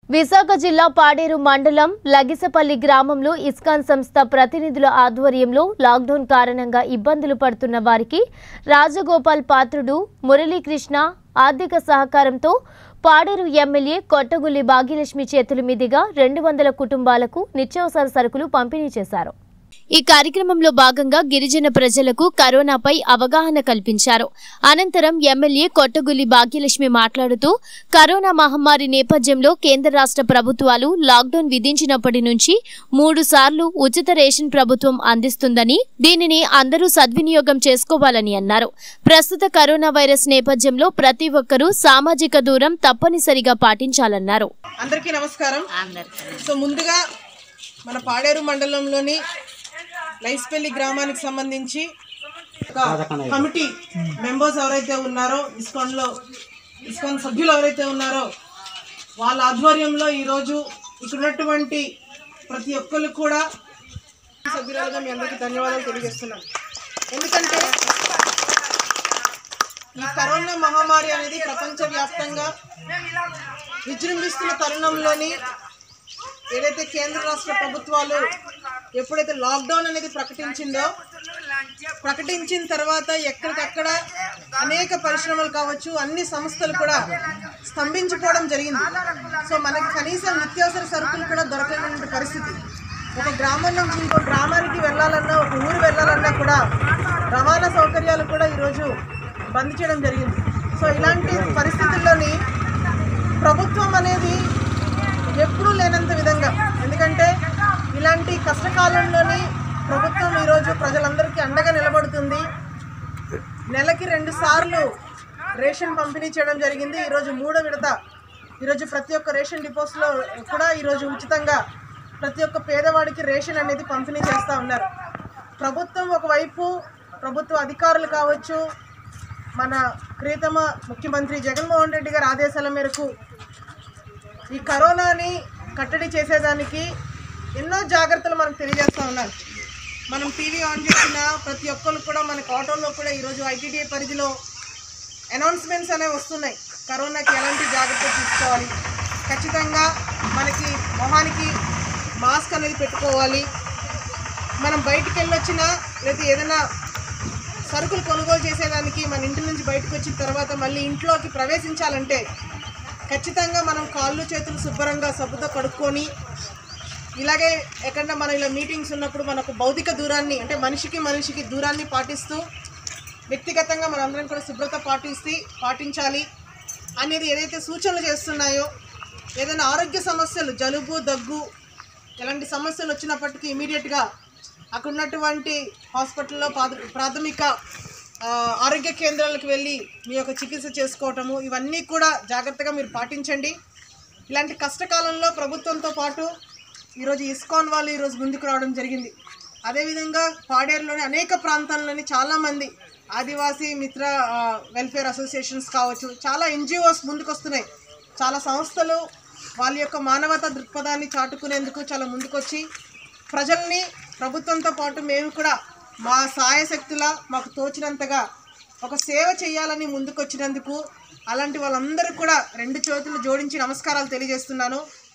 విశాఖ జిల్లా పాడేరు మండలం లగిసపల్లి గ్రామంలో ఇస్కాన్ సంస్థ ప్రతినిధుల ఆధ్వర్యంలో లాక్డౌన్ కారణంగా ఇబ్బందులు పడుతున్న వారికి రాజగోపాల్ పాత్రుడు మురళీకృష్ణ ఆర్థిక సహకారంతో పాడేరు ఎమ్మెల్యే కొట్టగుల్లి భాగ్యలక్ష్మి చేతుల మీదుగా రెండు వందల కుటుంబాలకు నిత్యావసర సరుకులు పంపిణీ చేశారు ఈ కార్యక్రమంలో భాగంగా గిరిజన ప్రజలకు కరోనాపై అవగాహన కల్పించారు అనంతరం ఎమ్మెల్యే కొట్టగుల్లి భాగ్యలక్ష్మి మాట్లాడుతూ కరోనా మహమ్మారి నేపథ్యంలో కేంద్ర రాష్ట్ర ప్రభుత్వాలు లాక్డౌన్ విధించినప్పటి నుంచి మూడు సార్లు ఉచిత రేషన్ ప్రభుత్వం అందిస్తుందని దీనిని అందరూ సద్వినియోగం చేసుకోవాలని అన్నారు ప్రస్తుత కరోనా వైరస్ నేపథ్యంలో ప్రతి ఒక్కరూ సామాజిక దూరం తప్పనిసరిగా పాటించాలన్నారు అందరికీ నమస్కారం సో ముందుగా మన పాడేరు మండలంలోని లైస్పల్లి గ్రామానికి సంబంధించి ఒక కమిటీ మెంబర్స్ ఎవరైతే ఉన్నారో ఇస్కాన్లో ఇస్కాన్ సభ్యులు ఎవరైతే ఉన్నారో వాళ్ళ ఆధ్వర్యంలో ఈరోజు ఇక్కడ ఉన్నటువంటి ప్రతి ఒక్కరు కూడా సభ్యురాలుగా మీ అందరికీ ధన్యవాదాలు తెలియజేస్తున్నాను ఎందుకంటే ఈ కరోనా మహమ్మారి అనేది ప్రపంచవ్యాప్తంగా విజృంభిస్తున్న తరుణంలోని ఏదైతే కేంద్ర రాష్ట్ర ప్రభుత్వాలు ఎప్పుడైతే లాక్డౌన్ అనేది ప్రకటించిందో ప్రకటించిన తర్వాత ఎక్కడికక్కడ అనేక పరిశ్రమలు కావచ్చు అన్ని సంస్థలు కూడా స్తంభించిపోవడం జరిగింది సో మనకి కనీసం నిత్యావసర సరుకులు కూడా దొరకలేనటువంటి పరిస్థితి ఒక గ్రామం నుంచి ఇంకో గ్రామానికి వెళ్ళాలన్నా ఒక ఊరు వెళ్ళాలన్నా కూడా రవాణా సౌకర్యాలు కూడా ఈరోజు బంద్ చేయడం జరిగింది సో ఇలాంటి పరిస్థితుల్లోని ప్రభుత్వం అనేది ఎప్పుడూ లేనంత విధంగా ఎందుకంటే ఇలాంటి కష్టకాలంలోని ప్రభుత్వం ఈరోజు ప్రజలందరికీ అండగా నిలబడుతుంది నెలకి రెండు సార్లు రేషన్ పంపిణీ చేయడం జరిగింది ఈరోజు మూడో విడత ఈరోజు ప్రతి ఒక్క రేషన్ డిపోస్లో కూడా ఈరోజు ఉచితంగా ప్రతి ఒక్క పేదవాడికి రేషన్ అనేది పంపిణీ చేస్తూ ఉన్నారు ప్రభుత్వం ఒకవైపు ప్రభుత్వ అధికారులు కావచ్చు మన ప్రియతమ ముఖ్యమంత్రి జగన్మోహన్ రెడ్డి గారి ఆదేశాల మేరకు ఈ కరోనాని కట్టడి చేసేదానికి ఎన్నో జాగ్రత్తలు మనకు తెలియజేస్తూ ఉన్నారు మనం టీవీ ఆన్ చేసిన ప్రతి ఒక్కరు కూడా మనకు ఆటోలో కూడా ఈరోజు ఐటీడీఏ పరిధిలో అనౌన్స్మెంట్స్ అనేవి వస్తున్నాయి కరోనాకి ఎలాంటి జాగ్రత్తలు తీసుకోవాలి ఖచ్చితంగా మనకి మొహానికి మాస్క్ అనేది పెట్టుకోవాలి మనం బయటికి వెళ్ళొచ్చినా లేదా ఏదైనా సరుకులు కొనుగోలు చేసేదానికి మన ఇంటి నుంచి బయటకు వచ్చిన తర్వాత మళ్ళీ ఇంట్లోకి ప్రవేశించాలంటే ఖచ్చితంగా మనం కాళ్ళు చేతులు శుభ్రంగా సబ్బుతో కడుక్కొని ఇలాగే ఎక్కడన్నా మన ఇలా మీటింగ్స్ ఉన్నప్పుడు మనకు భౌతిక దూరాన్ని అంటే మనిషికి మనిషికి దూరాన్ని పాటిస్తూ వ్యక్తిగతంగా మనందరం కూడా శుభ్రత పాటిస్తే పాటించాలి అనేది ఏదైతే సూచనలు చేస్తున్నాయో ఏదైనా ఆరోగ్య సమస్యలు జలుబు దగ్గు ఎలాంటి సమస్యలు వచ్చినప్పటికీ ఇమీడియట్గా అక్కడ ఉన్నటువంటి హాస్పిటల్లో పాద- ప్రాథమిక ఆ, ఆరోగ్య కేంద్రాలకు వెళ్ళి మీ యొక్క చికిత్స చేసుకోవటము ఇవన్నీ కూడా జాగ్రత్తగా మీరు పాటించండి ఇలాంటి కష్టకాలంలో ప్రభుత్వంతో పాటు ఈరోజు ఇస్కాన్ వాళ్ళు ఈరోజు ముందుకు రావడం జరిగింది అదేవిధంగా పాడేరులోని అనేక ప్రాంతాల్లోని చాలామంది ఆదివాసీ మిత్ర ఆ, వెల్ఫేర్ అసోసియేషన్స్ కావచ్చు చాలా ఎన్జిఓస్ ముందుకు వస్తున్నాయి చాలా సంస్థలు వాళ్ళ యొక్క మానవతా దృక్పథాన్ని చాటుకునేందుకు చాలా ముందుకొచ్చి ప్రజల్ని ప్రభుత్వంతో పాటు మేము కూడా మా సాయశక్తుల మాకు తోచినంతగా ఒక సేవ చేయాలని ముందుకొచ్చినందుకు అలాంటి వాళ్ళందరూ కూడా రెండు చేతులు జోడించి నమస్కారాలు తెలియజేస్తున్నాను